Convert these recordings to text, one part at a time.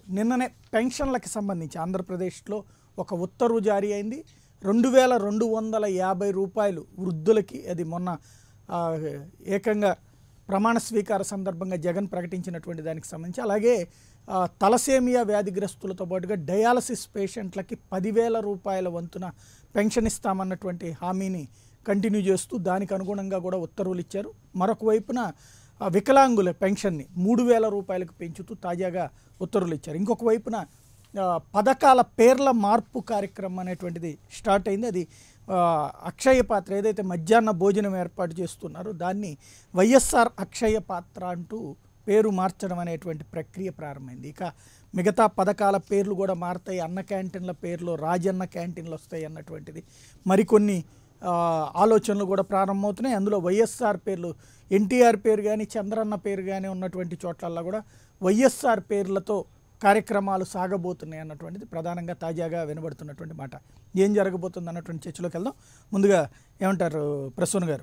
నిన్ననే పెన్షన్లకి సంబంధించి ఆంధ్రప్రదేశ్లో ఒక ఉత్తర్వు జారీ అయింది రెండు వేల రెండు వందల యాభై రూపాయలు వృద్ధులకి అది మొన్న ఆ, ఏకంగా ప్రమాణ స్వీకార సందర్భంగా జగన్ ప్రకటించినటువంటి దానికి సంబంధించి అలాగే ఆ, తలసేమియా వ్యాధిగ్రస్తులతో పాటుగా డయాలసిస్ పేషెంట్లకి పదివేల రూపాయల వంతున పెన్షన్ ఇస్తామన్నటువంటి హామీని కంటిన్యూ చేస్తూ దానికి అనుగుణంగా కూడా ఉత్తర్వులు ఇచ్చారు మరొక వైపున ఆ, వికలాంగుల పెన్షన్ని మూడు వేల రూపాయలకు పెంచుతూ తాజాగా ఉత్తర్వులు ఇచ్చారు ఇంకొక వైపున ఆ, పథకాల పేర్ల మార్పు కార్యక్రమం అనేటువంటిది స్టార్ట్ అయింది అది ఆ, అక్షయ పాత్ర ఏదైతే మధ్యాహ్న భోజనం ఏర్పాటు చేస్తున్నారో దాన్ని వైఎస్ఆర్ అక్షయ పాత్ర అంటూ పేరు మార్చడం అనేటువంటి ప్రక్రియ ప్రారంభమైంది ఇక మిగతా పథకాల పేర్లు కూడా మారుతాయి అన్న క్యాంటీన్ల పేర్లు రాజన్న క్యాంటీన్లు వస్తాయి అన్నటువంటిది మరికొన్ని ఆ, ఆలోచనలు కూడా ప్రారంభమవుతున్నాయి అందులో వైఎస్ఆర్ పేర్లు ఎన్టీఆర్ పేరు కానీ చంద్రన్న పేరు కానీ ఉన్నటువంటి చోట్లల్లో కూడా వైఎస్ఆర్ పేర్లతో కార్యక్రమాలు సాగబోతున్నాయి అన్నటువంటిది ప్రధానంగా తాజాగా వినబడుతున్నటువంటి మాట ఏం జరగబోతుంది అన్నటువంటి చర్చలోకి వెళ్దాం ముందుగా ఏమంటారు ప్రసూన్ గారు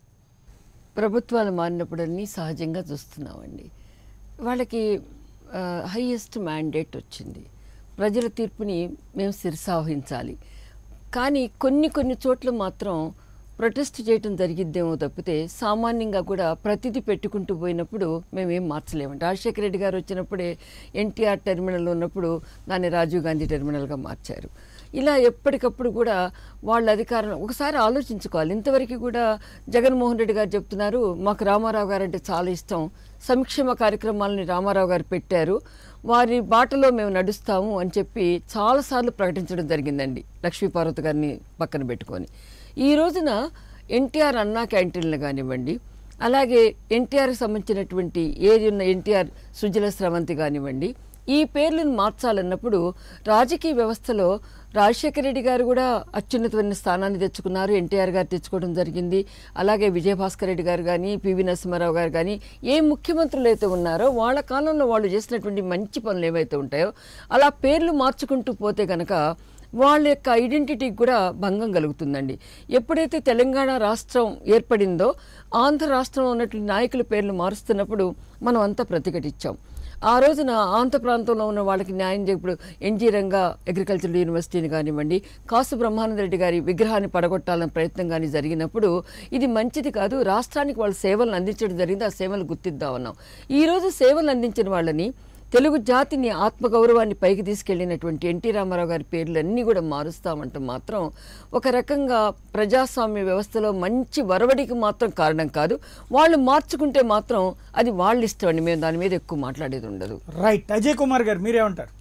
ప్రభుత్వాలు మారినప్పుడన్నీ సహజంగా చూస్తున్నామండి వాళ్ళకి హైయెస్ట్ మ్యాండేట్ వచ్చింది ప్రజల తీర్పుని మేము శిరసావహించాలి కానీ కొన్ని కొన్ని చోట్ల మాత్రం ప్రొటెస్ట్ చేయటం జరిగిద్దేమో తప్పితే సామాన్యంగా కూడా ప్రతిదీ పెట్టుకుంటూ పోయినప్పుడు మేమేం మార్చలేమండి రాజశేఖర రెడ్డి గారు వచ్చినప్పుడే ఎన్టీఆర్ టెర్మినల్ ఉన్నప్పుడు దాన్ని రాజీవ్ గాంధీ టెర్మినల్గా మార్చారు ఇలా ఎప్పటికప్పుడు కూడా వాళ్ళ అధికారం ఒకసారి ఆలోచించుకోవాలి ఇంతవరకు కూడా జగన్మోహన్ రెడ్డి గారు చెప్తున్నారు మాకు రామారావు గారు అంటే చాలా ఇష్టం సంక్షేమ కార్యక్రమాలని రామారావు గారు పెట్టారు వారి బాటలో మేము నడుస్తాము అని చెప్పి చాలాసార్లు ప్రకటించడం జరిగిందండి లక్ష్మీపార్వతి గారిని పక్కన పెట్టుకొని ఈ రోజున ఎన్టీఆర్ అన్నా క్యాంటీన్లు కానివ్వండి అలాగే ఎన్టీఆర్కి సంబంధించినటువంటి ఏది ఉన్న ఎన్టీఆర్ సుజల స్రవంతి కానివ్వండి ఈ పేర్లను మార్చాలన్నప్పుడు రాజకీయ వ్యవస్థలో రాజశేఖర రెడ్డి గారు కూడా అత్యున్నతమైన స్థానాన్ని తెచ్చుకున్నారు ఎన్టీఆర్ గారు తెచ్చుకోవడం జరిగింది అలాగే విజయభాస్కర్ రెడ్డి గారు కానీ పివి నరసింహారావు గారు కానీ ఏ ముఖ్యమంత్రులు అయితే ఉన్నారో వాళ్ళ కాలంలో వాళ్ళు చేసినటువంటి మంచి పనులు ఏవైతే ఉంటాయో అలా పేర్లు మార్చుకుంటూ పోతే కనుక వాళ్ళ యొక్క ఐడెంటిటీకి కూడా భంగం కలుగుతుందండి ఎప్పుడైతే తెలంగాణ రాష్ట్రం ఏర్పడిందో ఆంధ్ర రాష్ట్రంలో ఉన్నటువంటి నాయకుల పేర్లు మారుస్తున్నప్పుడు మనం అంతా ప్రతిఘటించాం ఆ రోజున ఆంధ్ర ప్రాంతంలో ఉన్న వాళ్ళకి న్యాయం చేయప్పుడు ఎన్జీ రంగా అగ్రికల్చరల్ యూనివర్సిటీని కానివ్వండి కాసు బ్రహ్మానంద రెడ్డి గారి విగ్రహాన్ని పడగొట్టాలనే ప్రయత్నం కానీ జరిగినప్పుడు ఇది మంచిది కాదు రాష్ట్రానికి వాళ్ళ సేవలను అందించడం జరిగింది ఆ సేవలు గుర్తిద్దామన్నాం ఈ రోజు సేవలు అందించిన వాళ్ళని తెలుగు జాతిని ఆత్మగౌరవాన్ని పైకి తీసుకెళ్లినటువంటి ఎన్టీ రామారావు గారి పేర్లన్నీ కూడా మారుస్తామంటే మాత్రం ఒక రకంగా ప్రజాస్వామ్య వ్యవస్థలో మంచి వరవడికి మాత్రం కారణం కాదు వాళ్ళు మార్చుకుంటే మాత్రం అది వాళ్ళ ఇష్టం అండి మేము దాని మీద ఎక్కువ మాట్లాడేది ఉండదు రైట్ అజయ్ కుమార్ గారు మీరేమంటారు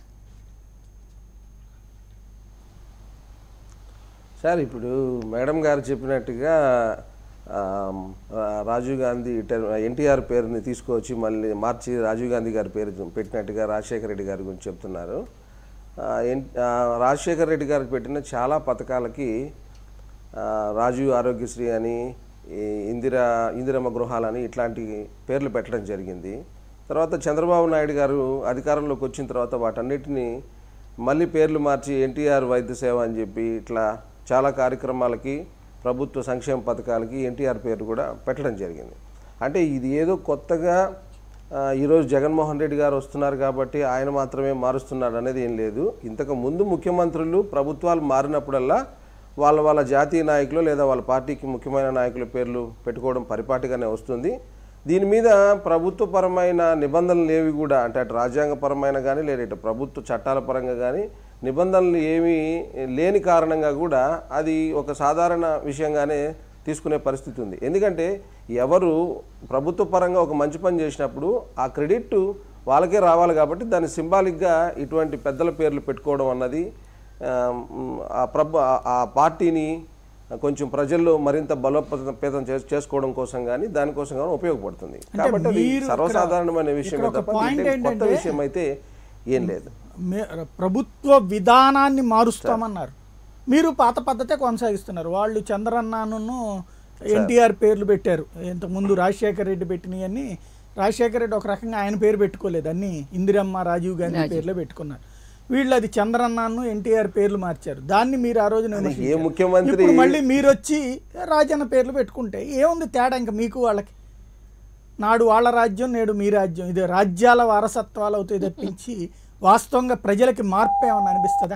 సార్ ఇప్పుడు మేడం గారు చెప్పినట్టుగా ఆమ్, ఆ, రాజీవ్ గాంధీ టెర్ ఎన్టీఆర్ పేరుని తీసుకొచ్చి మళ్ళీ మార్చి రాజీవ్ గాంధీ గారి పేరు పెట్టినట్టుగా రాజశేఖర రెడ్డి గారి గురించి చెప్తున్నారు ఆ, ఎన్- ఆ, రాజశేఖర రెడ్డి గారికి పెట్టిన చాలా పథకాలకి ఆ, రాజీవ్ ఆరోగ్యశ్రీ అని ఈ ఇందిరా ఇందిరమ్మ గృహాలని ఇట్లాంటి పేర్లు పెట్టడం జరిగింది తర్వాత చంద్రబాబు నాయుడు గారు అధికారంలోకి వచ్చిన తర్వాత వాటన్నిటిని మళ్ళీ పేర్లు మార్చి ఎన్టీఆర్ వైద్య సేవ అని చెప్పి ఇట్లా చాలా కార్యక్రమాలకి ప్రభుత్వ సంక్షేమ పథకాలకి ఎన్టీఆర్ పేరు కూడా పెట్టడం జరిగింది అంటే ఇది ఏదో కొత్తగా ఆ, ఈరోజు జగన్మోహన్ రెడ్డి గారు వస్తున్నారు కాబట్టి ఆయన మాత్రమే మారుస్తున్నాడు అనేది ఏం లేదు ఇంతకు ముందు ముఖ్యమంత్రులు ప్రభుత్వాలు మారినప్పుడల్లా వాళ్ళ వాళ్ళ జాతీయ నాయకులు లేదా వాళ్ళ పార్టీకి ముఖ్యమైన నాయకుల పేర్లు పెట్టుకోవడం పరిపాటిగానే వస్తుంది దీని మీద ప్రభుత్వపరమైన నిబంధనలు ఏవి కూడా అంటే అటు రాజ్యాంగపరమైన కానీ లేదా ఇటు ప్రభుత్వ చట్టాల పరంగా కానీ నిబంధనలు ఏమీ లేని కారణంగా కూడా అది ఒక సాధారణ విషయంగానే తీసుకునే పరిస్థితి ఉంది ఎందుకంటే ఎవరు ప్రభుత్వ పరంగా ఒక మంచి పని చేసినప్పుడు ఆ క్రెడిట్ వాళ్ళకే రావాలి కాబట్టి దాన్ని సింబాలిక్గా ఇటువంటి పెద్దల పేర్లు పెట్టుకోవడం అన్నది ఆ, మ్, ఆ ప్రభు ఆ- ఆ పార్టీని కొంచెం ప్రజల్లో మరింత బలోపేతం చేస్- చేసుకోవడం కోసం కానీ దానికోసం కానీ ఉపయోగపడుతుంది కాబట్టి అది మీరు ఇక్కడ- సర్వసాధారణమైన విషయమే ఇక్కడ ఒక తప్ప point దీంట్లో కొత్త ఏంటంటే- విషయం అయితే ఏం లేదు మే- ప్రభుత్వ విధానాన్ని మారుస్తామన్నారు మీరు పాత పద్ధతే కొనసాగిస్తున్నారు వాళ్ళు చంద్రన్నను ఎన్టీఆర్ పేర్లు పెట్టారు ఇంతకుముందు రాజశేఖర రెడ్డి పెట్టినవన్నీ రాజశేఖర రెడ్డి ఒక రకంగా ఆయన పేరు పెట్టుకోలేదు అన్ని ఇందిరమ్మ రాజీవ్ గాంధీ పేర్లే పెట్టుకున్నారు వీళ్ళు అది చంద్రన్నను ఎన్టీఆర్ పేర్లు మార్చారు దాన్ని మీరు ఆ రోజున ఏ విమర్శించారు. ముఖ్యమంత్రి- ఇప్పుడు మళ్ళీ మీరు వచ్చి రాజన్న పేర్లు పెట్టుకుంటే ఏముంది తేడా ఇంకా మీకు వాళ్ళకి నాడు వాళ్ళ రాజ్యం నేడు మీ రాజ్యం ఇది రాజ్యాల వారసత్వాలు అవుతాయి తప్పించి వాస్తవంగా ప్రజలకి మార్పు ఏమన్నా అనిపిస్తుందా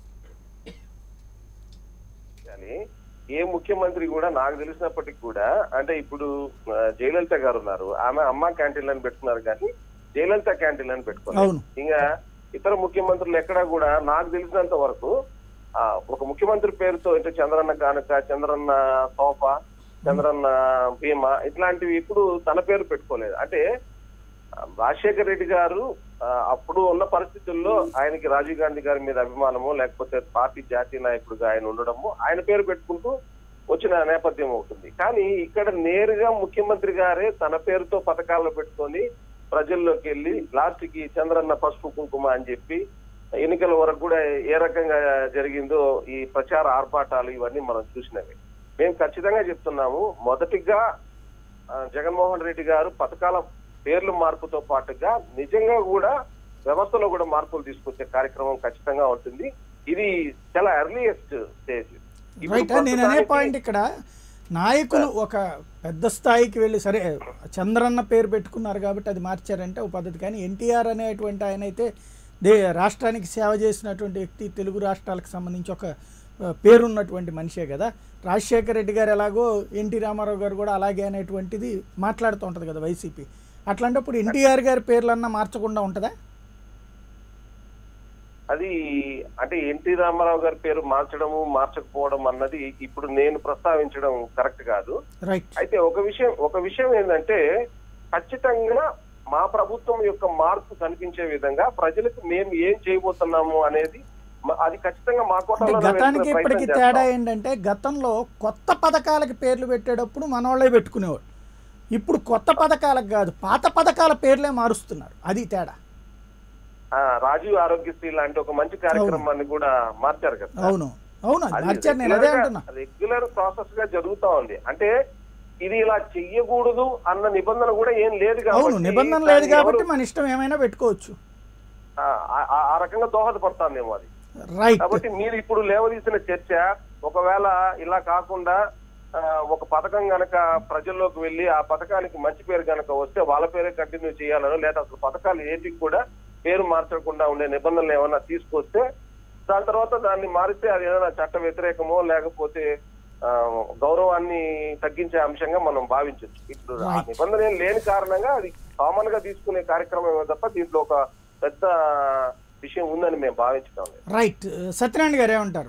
కానీ ఏ ముఖ్యమంత్రి కూడా నాకు తెలిసినప్పటికి కూడా అంటే ఇప్పుడు ఆ, జయలలిత గారు ఉన్నారు ఆమె అమ్మ క్యాంటీన్లను పెట్టుకున్నారు కానీ జయలలిత క్యాంటీన్లను పెట్టుకున్నారు అవును. ఇంకా ఇతర ముఖ్యమంత్రులు ఎక్కడా కూడా నాకు తెలిసినంత వరకు ఆ, ఒక ముఖ్యమంత్రి పేరుతో అంటే చంద్రన్న కానుక చంద్రన్న సోఫా చంద్రన్న భీమా ఇట్లాంటివి ఇప్పుడు తన పేరు పెట్టుకోలేదు అంటే ఆ, రాజశేఖర్ రెడ్డి గారు ఆ, అప్పుడు ఉన్న పరిస్థితుల్లో ఆయనకి రాజీవ్ గాంధీ గారి మీద అభిమానము లేకపోతే పార్టీ జాతీయ నాయకుడిగా ఆయన ఉండడము ఆయన పేరు పెట్టుకుంటూ వచ్చిన నేపథ్యం అవుతుంది కానీ ఇక్కడ నేరుగా ముఖ్యమంత్రి గారే తన పేరుతో పథకాలను పెట్టుకొని ప్రజల్లోకి వెళ్ళి లాస్ట్ కి చంద్రన్న పసుపు కుంకుమ అని చెప్పి ఎన్నికల వరకు కూడా ఏ రకంగా జరిగిందో ఈ ప్రచార ఆర్భాటాలు ఇవన్నీ మనం చూసినవి మేము ఖచ్చితంగా చెప్తున్నాము మొదటిగా ఆ, జగన్మోహన్ రెడ్డి గారు పథకాల పేర్ల మార్పుతో పాటుగా నిజంగా కూడా వ్యవస్థలో కూడా మార్పులు తీసుకొచ్చే కార్యక్రమం ఖచ్చితంగా ఉంటుంది ఇది చాలా ఎర్లియస్ట్ స్టేజ్ ఇప్పుడు రైట్ నేను అనే ప్రస్తుతానికి- పాయింట్ ఇక్కడ నాయకులు ఒక పెద్ద స్థాయికి వెళ్ళి సరే చంద్రన్న పేరు పెట్టుకున్నారు కాబట్టి అది మార్చారంటే ఒక పద్ధతి కానీ ఎన్టీఆర్ అనేటువంటి ఆయన అయితే దే రాష్ట్రానికి సేవ చేసినటువంటి వ్యక్తి తెలుగు రాష్ట్రాలకు సంబంధించి ఒక ఆ, పేరున్నటువంటి మనిషే కదా రాజశేఖర రెడ్డి గారు ఎలాగో ఎన్టీ రామారావు గారు కూడా అలాగే అనేటువంటిది మాట్లాడుతూ ఉంటుంది కదా వైసీపీ అట్లాంటప్పుడు ఎన్టీఆర్ గారి పేర్లన్నా మార్చకుండా ఉంటుందా అది అంటే ఎన్టీ రామారావు గారి పేరు మార్చడము మార్చకపోవడం అన్నది ఇప్పుడు నేను ప్రస్తావించడం కరెక్ట్ కాదు రైట్ అయితే ఒక విషయం ఒక విషయం ఏంటంటే ఖచ్చితంగా మా ప్రభుత్వం యొక్క మార్పు కనిపించే విధంగా ప్రజలకు మేము ఏం చేయబోతున్నాము అనేది మ- అది ఖచ్చితంగా మా అంటే కోటలో గతానికి ఇప్పటికి తేడా ఏంటంటే గతంలో కొత్త పథకాలకి పేర్లు పెట్టేటప్పుడు మనోళ్ళే పెట్టుకునేవాడు ఇప్పుడు కొత్త పథకాలకు కాదు పాత పథకాల పేర్లే మారుస్తున్నారు అది తేడా రాజీవ్ ఆరోగ్యశ్రీ లాంటి ఒక మంచి కార్యక్రమాన్ని కూడా మార్చారు కదా అవును అవును అది మార్చారు నేను అదే అంటున్నా రెగ్యులర్ ప్రాసెస్ గా జరుగుతా ఉంది అంటే ఇది ఇలా చెయ్యకూడదు అన్న నిబంధన కూడా ఏం లేదు అవును కాబట్టి నిబంధన దాన్ని లేదు కాబట్టి ఎవరు- మన ఇష్టం ఏమైనా పెట్టుకోవచ్చు ఆ, ఆ- ఆ రకంగా దోహదపడతానేమో అది రైట్ కాబట్టి మీరు ఇప్పుడు లేవదీసిన చర్చ ఒకవేళ ఇలా కాకుండా ఆ, ఒక పథకం గనక ప్రజల్లోకి వెళ్ళి ఆ పథకానికి మంచి పేరు గనక వస్తే వాళ్ళ పేరే కంటిన్యూ చేయాలనో లేదా అసలు పథకాలు ఏటికి కూడా పేరు మార్చకుండా ఉండే నిబంధనలు ఏమైనా తీసుకొస్తే దాని తర్వాత దాన్ని మారిస్తే అది ఏదైనా చట్ట వ్యతిరేకమో లేకపోతే ఆ, గౌరవాన్ని తగ్గించే అంశంగా మనం భావించవచ్చు ఇప్పుడు ఆ Right. నిబంధన ఏం లేని కారణంగా అది కామన్ గా తీసుకునే కార్యక్రమం తప్ప దీంట్లో ఒక పెద్ద విషయం ఉందని మేము భావించడం లేదు రైట్ సత్యనారాయణ గారు ఏమంటారు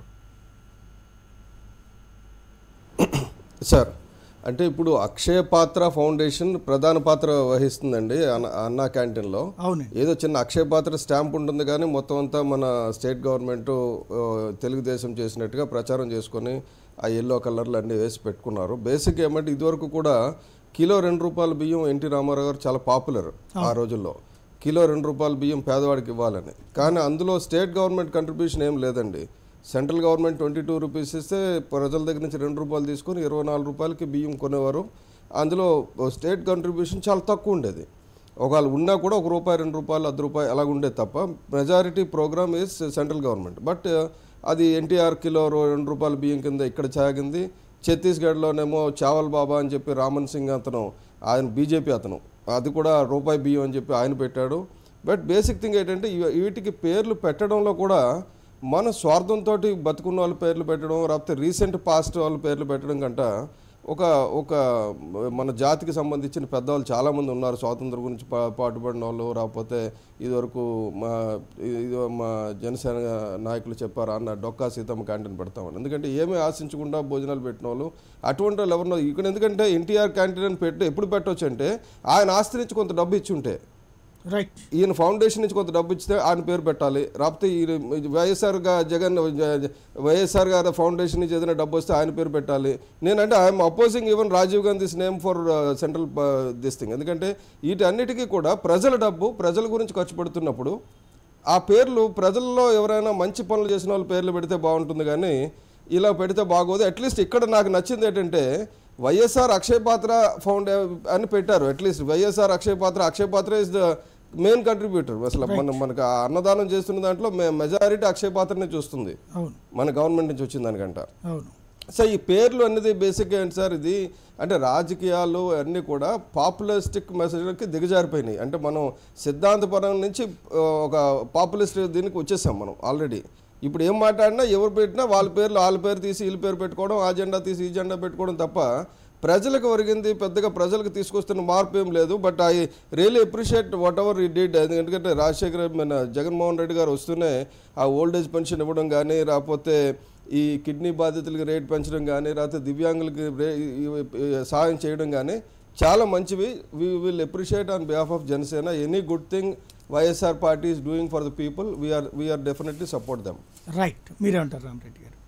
సార్ అంటే ఇప్పుడు అక్షయ పాత్ర ఫౌండేషన్ ప్రధాన పాత్ర వహిస్తుందండి అన్న అన్నా క్యాంటీన్లో అవునండి ఏదో చిన్న అక్షయ పాత్ర స్టాంప్ ఉంటుంది కానీ మొత్తం అంతా మన స్టేట్ గవర్నమెంట్ ఆ, తెలుగుదేశం చేసినట్టుగా ప్రచారం చేసుకొని ఆ ఎల్లో కలర్లు అన్నీ వేసి పెట్టుకున్నారు బేసిక్ ఏమంటే ఇదివరకు కూడా కిలో రెండు రూపాయల బియ్యం ఎన్టీ రామారావు గారు చాలా పాపులర్ ఆ రోజుల్లో కిలో రెండు రూపాయల బియ్యం పేదవాడికి ఇవ్వాలని కానీ అందులో స్టేట్ గవర్నమెంట్ కంట్రిబ్యూషన్ ఏం లేదండి central government twenty two rupees ఇస్తే ప్రజల దగ్గర నుంచి రెండు రూపాయలు తీసుకొని ఇరవై నాలుగు రూపాయలకి బియ్యం కొనేవారు అందులో స్టేట్ కంట్రిబ్యూషన్ చాలా తక్కువ ఉండేది ఒకవేళ ఉన్నా కూడా ఒక రూపాయి రెండు రూపాయలు అర్ధ రూపాయి అలాగ ఉండేది తప్ప majority program is central government but అది ఎన్టీఆర్ కిలో రో- రెండు రూపాయల బియ్యం కింద ఇక్కడ సాగింది ఛత్తీస్గఢ్లోనేమో చావల్ బాబా అని చెప్పి రామన్ సింగ్ అతను ఆయన బీజేపీ అతను అది కూడా రూపాయి బియ్యం అని చెప్పి ఆయన పెట్టాడు బట్ బేసిక్ థింగ్ ఏంటంటే ఇవి- వీటికి పేర్లు పెట్టడంలో కూడా మన స్వార్థంతో బతుకున్న వాళ్ళ పేర్లు పెట్టడం లేకపోతే రీసెంట్ పాస్ట్ వాళ్ళ పేర్లు పెట్టడం కంట ఒక ఒక మన జాతికి సంబంధించిన పెద్దవాళ్ళు చాలామంది ఉన్నారు స్వాతంత్రం గురించి పా పాటుపడిన వాళ్ళు రాకపోతే ఇదివరకు మా ఇది మా జనసేన నాయకులు చెప్పారు అన్న డొక్కా సీతమ్మ క్యాంటీన్ పెడతామని ఎందుకంటే ఏమీ ఆశించకుండా భోజనాలు పెట్టిన వాళ్ళు అటువంటి వాళ్ళు ఎవరినో ఇక్కడ ఎందుకంటే ఎన్టీఆర్ క్యాంటీన్ అని పెట్టి ఎప్పుడు పెట్టవచ్చు అంటే ఆయన ఆస్తి నుంచి కొంత డబ్బు ఇచ్చి ఉంటే రైట్ ఈయన ఫౌండేషన్ నుంచి కొంత డబ్బు ఇచ్చితే ఆయన పేరు పెట్టాలి రాకపోతే ఈ వైఎస్ఆర్ గా జగన్ జ- వైఎస్ఆర్ గారి ఫౌండేషన్ నుంచి ఏదైనా డబ్బు వస్తే ఆయన పేరు పెట్టాలి నేనంటే I'm opposing even Rajiv Gandhi's name for central this thing ఎందుకంటే వీటన్నిటికీ కూడా ప్రజల డబ్బు ప్రజల గురించి ఖర్చు పెడుతున్నప్పుడు ఆ పేర్లు ప్రజల్లో ఎవరైనా మంచి పనులు చేసిన వాళ్ళ పేర్లు పెడితే బాగుంటుంది కానీ ఇలా పెడితే బాగోదు అట్లీస్ట్ ఇక్కడ నాకు నచ్చింది ఏంటంటే వైఎస్ఆర్ అక్షయ పాత్ర ఫౌండ్ అని పెట్టారు అట్లీస్ట్ వైఎస్ఆర్ అక్షయ పాత్ర అక్షయ పాత్ర ఇస్ ద మెయిన్ కంట్రిబ్యూటర్ అసలు మన మనకు ఆ అన్నదానం చేస్తున్న దాంట్లో మెజారిటీ అక్షయ పాత్రనే చూస్తుంది అవును మన గవర్నమెంట్ నుంచి వచ్చిన దానికంట అవును సార్ ఈ పేర్లు అనేది బేసిక్గా ఏంటి సార్ ఇది అంటే రాజకీయాలు అన్నీ కూడా పాపులిస్టిక్ మెసేజ్లకి దిగజారిపోయినాయి అంటే మనం సిద్ధాంతపరం నుంచి ఆ, ఒక పాపులిస్ట్ దీనికి వచ్చేసాం మనం ఆల్రెడీ ఇప్పుడు ఏం మాట్లాడినా ఎవరు పెట్టినా వాళ్ళ పేర్లు వాళ్ళ పేరు తీసి వీళ్ళ పేరు పెట్టుకోవడం ఆ జెండా తీసి ఈ జెండా పెట్టుకోవడం తప్ప ప్రజలకు ఒరిగింది పెద్దగా ప్రజలకు తీసుకొస్తున్న మార్పు ఏం లేదు but I really appreciate whatever he did ఎందుకంటే రాజశేఖర్ మన జగన్మోహన్ రెడ్డి గారు వస్తూనే ఆ ఓల్డ్ ఏజ్ పెన్షన్ ఇవ్వడం కానీ రాకపోతే ఈ కిడ్నీ బాధితులకి రేట్ పెంచడం కానీ లేకపోతే దివ్యాంగులకి రే ఈ- ఈ సహాయం చేయడం కానీ చాలా మంచివి we will appreciate on behalf of Janasena any good thing YSR party is doing for the people we are we are definitely support them right మీరేమంటారు రామరెడ్డి గారు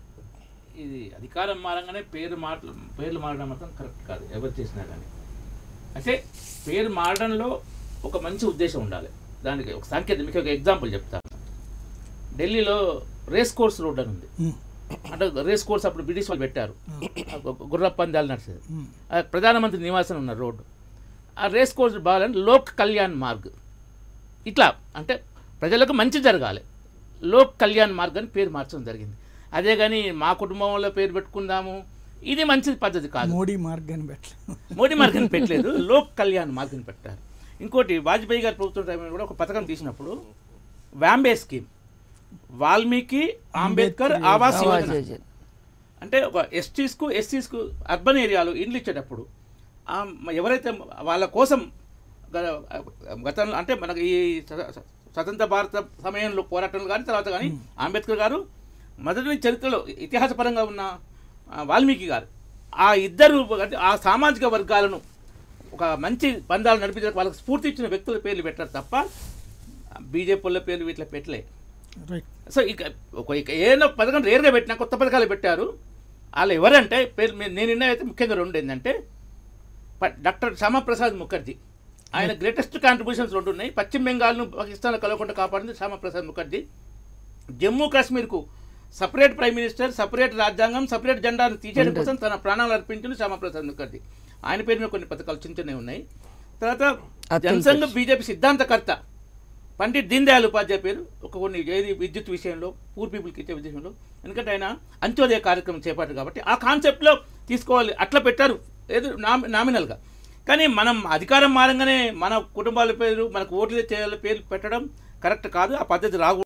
ఇది అధికారం మారంగానే పేరు మార్ పేర్లు మారడం మాత్రం కరెక్ట్ కాదు ఎవరు చేసినా కానీ అంటే పేరు మారడంలో ఒక మంచి ఉద్దేశం ఉండాలి దానికి ఒక సాంకేతిక మీకు ఒక ఎగ్జాంపుల్ చెప్తాను ఢిల్లీలో రేస్ కోర్స్ రోడ్ అని ఉంది మ్మ్. అంటే రేస్ కోర్స్ అప్పుడు బ్రిటిష్ వాళ్ళు పెట్టారు గుర్ర పందాలు నడిచేది ఆ ప్రధానమంత్రి నివాసం ఉన్న రోడ్డు ఆ రేస్ కోర్స్ బాగాలని లోక్ కళ్యాణ్ మార్గ్ ఇట్లా అంటే ప్రజలకు మంచి జరగాలి లోక్ కళ్యాణ్ మార్గ్ అని పేరు మార్చడం జరిగింది అదే కానీ మా కుటుంబంలో పేరు పెట్టుకుందాము ఇది మంచి పద్ధతి కాదు మోడీ మార్గాన్ని పెట్టలేదు మోడీ మార్గం పెట్టలేదు లోక్ కళ్యాణ్ మార్గం పెట్టారు ఇంకోటి వాజ్పేయి గారి ప్రభుత్వం టైంలో కూడా ఒక పథకం తీసినప్పుడు వాంబే స్కీమ్ వాల్మీకి అంబేద్కర్ ఆవాస్ ఆవాస్ యోజన యోజన. అంటే ఒక ఎస్టీస్కు ఎస్సీస్కు అర్బన్ ఏరియాలో ఇండ్లు ఇచ్చేటప్పుడు ఆ మ- ఎవరైతే వాళ్ళ కోసం గ- గతంలో అంటే మనకి ఈ స్వ- స్వ- స్వతంత్ర భారత సమయంలో పోరాటంలో కానీ తర్వాత కానీ అంబేద్కర్ గారు మొదటి చరిత్రలో ఇతిహాసపరంగా ఉన్న ఆ, వాల్మీకి గారు ఆ ఇద్దరు అంటే ఆ సామాజిక వర్గాలను ఒక మంచి బంధాలు నడిపించడానికి వాళ్ళకి స్ఫూర్తి ఇచ్చిన వ్యక్తుల పేర్లు పెట్టారు తప్ప బీజేపీ వాళ్ళ పేర్లు ఇట్లా పెట్టలే రైట్ సో ఇక ఒక ఇక ఏదో పథకం రేరుగా పెట్టినా కొత్త పథకాలు పెట్టారు వాళ్ళు ఎవరంటే పేరు మీ- నేను నిన్న అయితే ముఖ్యంగా రెండు ఏంటంటే ప- డాక్టర్ శ్యామప్రసాద్ ముఖర్జీ ఆయన గ్రేటెస్ట్ కాంట్రిబ్యూషన్స్ రెండు ఉన్నాయి పశ్చిమ బెంగాల్ను పాకిస్తాన్ కలవకుండా కాపాడింది శ్యామప్రసాద్ ముఖర్జీ జమ్మూ కాశ్మీర్కు సపరేట్ ప్రైమ్ మినిస్టర్ సపరేట్ రాజ్యాంగం సపరేట్ జెండాను తీసేయడం కోసం తన ప్రాణాలు అర్పించింది శ్యామప్రసాద్ ముఖర్జీ ఆయన పేరు మీద కొన్ని పథకాలు చిన్న చిన్నవి ఉన్నాయి తర్వాత అతుల్ జనసంఘ బీజేపీ సిద్ధాంతకర్త పండిట్ దీన్ దయాళ్ ఉపాధ్యాయ పేరు ఒక కొన్ని ఏది విద్యుత్ విషయంలో పూర్ పీపుల్కి ఇచ్చే విషయంలో ఎందుకంటే ఆయన అంత్యోదయ కార్యక్రమం చేపట్టారు కాబట్టి ఆ కాన్సెప్ట్లో తీసుకోవాలి అట్లా పెట్టారు ఏదో నామి నామినల్గా కానీ మనం అధికారం మారంగానే మన కుటుంబాల పేరు మనకు ఓట్లు చేయాలి పేర్లు పెట్టడం కరెక్ట్ కాదు ఆ పద్ధతి రాకూడదు